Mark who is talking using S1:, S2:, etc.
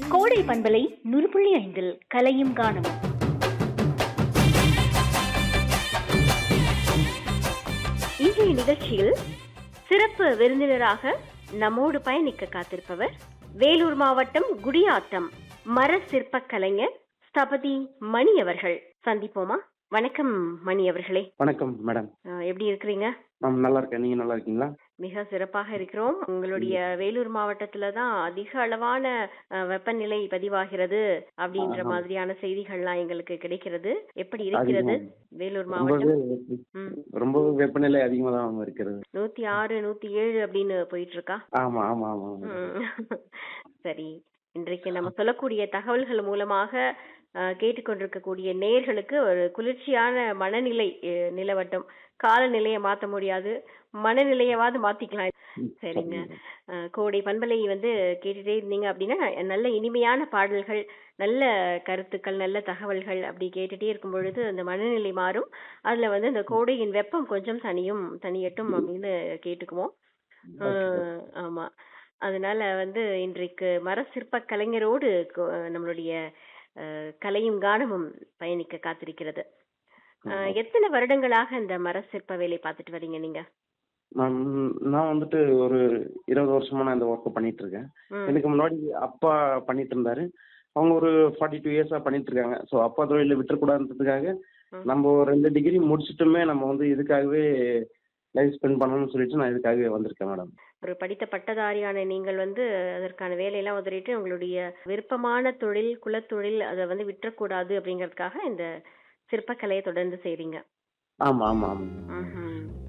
S1: கோடை பண்பலை நூறு புள்ளி ஐந்தில் கலையும் காணும் இன்றைய நிகழ்ச்சியில் சிறப்பு விருந்தினராக நம்மோடு பயணிக்க காத்திருப்பவர் வேலூர் மாவட்டம் குடியாத்தம் மர சிற்பக் கலைஞர் ஸ்தபதி மணி அவர்கள் சந்திப்போமா வணக்கம் மணி அவர்களே
S2: வணக்கம் மேடம்
S1: அஹ், எப்படி இருக்கிறீங்க
S2: நான் நல்லா இருக்கேன் நீங்க நல்லா இருக்கீங்களா
S1: மிக சிறப்பாக இருக்கிறோம் உங்களுடைய வேலூர் மாவட்டத்துல தான் அதிக அளவான அஹ், வெப்பநிலை பதிவாகிறது அப்படின்ற
S2: ஆமா.
S1: மாதிரியான செய்திகள்லாம் எங்களுக்கு கிடைக்கிறது எப்படி இருக்கிறது
S2: அதிகமா.
S1: வேலூர்
S2: ரொம்பவே
S1: மாவட்டம் ம்.
S2: ரொம்பவே வெப்பநிலை அதிகமா தான் இருக்கிறது
S1: நூத்தி ஆறு நூத்தி ஏழு அப்படின்னு போயிட்டு இருக்கா
S2: ஆமா ஆமா ஆமா
S1: ம். சரி இன்றைக்கு நம்ம சொல்லக்கூடிய தகவல்கள் மூலமாக அஹ், கேட்டுக்கொண்டிருக்கக்கூடிய நேயர்களுக்கு ஒரு குளிர்ச்சியான மனநிலை அஹ், நிலவட்டும் காலநிலையை மாத்த முடியாது மனநிலையவாது மாத்திக்கலாம் சரிங்க அஹ், கோடை பண்பலை வந்து கேட்டுட்டே இருந்தீங்க அப்படின்னா நல்ல இனிமையான பாடல்கள் நல்ல கருத்துக்கள் நல்ல தகவல்கள் அப்படி கேட்டுட்டே இருக்கும் பொழுது அந்த மனநிலை மாறும் அதுல வந்து அந்த கோடையின் வெப்பம் கொஞ்சம் தனியும் தனியட்டும் அப்படின்னு கேட்டுக்குவோம் அஹ், ஆமா அதனால வந்து இன்றைக்கு மர சிற்ப கலைஞரோடு கொ- நம்மளுடைய அஹ், கலையும் கானமும் பயணிக்க காத்திருக்கிறது அஹ், எத்தனை வருடங்களாக இந்த மர சிற்ப வேலை பார்த்துட்டு வரீங்க நீங்க
S2: நான் நான் வந்துட்டு ஒரு இருபது வருஷமா நான் இந்த ஒர்க் பண்ணிட்டு இருக்கேன்
S1: ம்.
S2: இதுக்கு முன்னாடி அப்பா பண்ணிட்டு இருந்தாரு அவங்க ஒரு ஃபார்ட்டி டூ இயர்ஸா பண்ணிட்டு இருக்காங்க ஸோ அப்பா தொழில விட்டுறக்கூடாதுன்றதுக்காக
S1: ம்.
S2: நம்ம ஒரு ரெண்டு டிகிரி முடிச்சிட்டுமே நம்ம வந்து இதுக்காகவே லைஃப் ஸ்பெண்ட் பண்ணணும்னு சொல்லிட்டு நான் இதுக்காகவே வந்திருக்கேன் மேடம்
S1: ஒரு படித்த பட்டதாரியான நீங்கள் வந்து அதற்கான வேலையெல்லாம் உதறிட்டு உங்களுடைய விருப்பமான தொழில் குலத்தொழில் அதை வந்து விட்டுறக்கூடாது அப்படிங்கறதுக்காக இந்த சிற்பக்கலையை தொடர்ந்து செய்றீங்க
S2: ஆமா ஆமா ஆமா
S1: ம்ஹும்.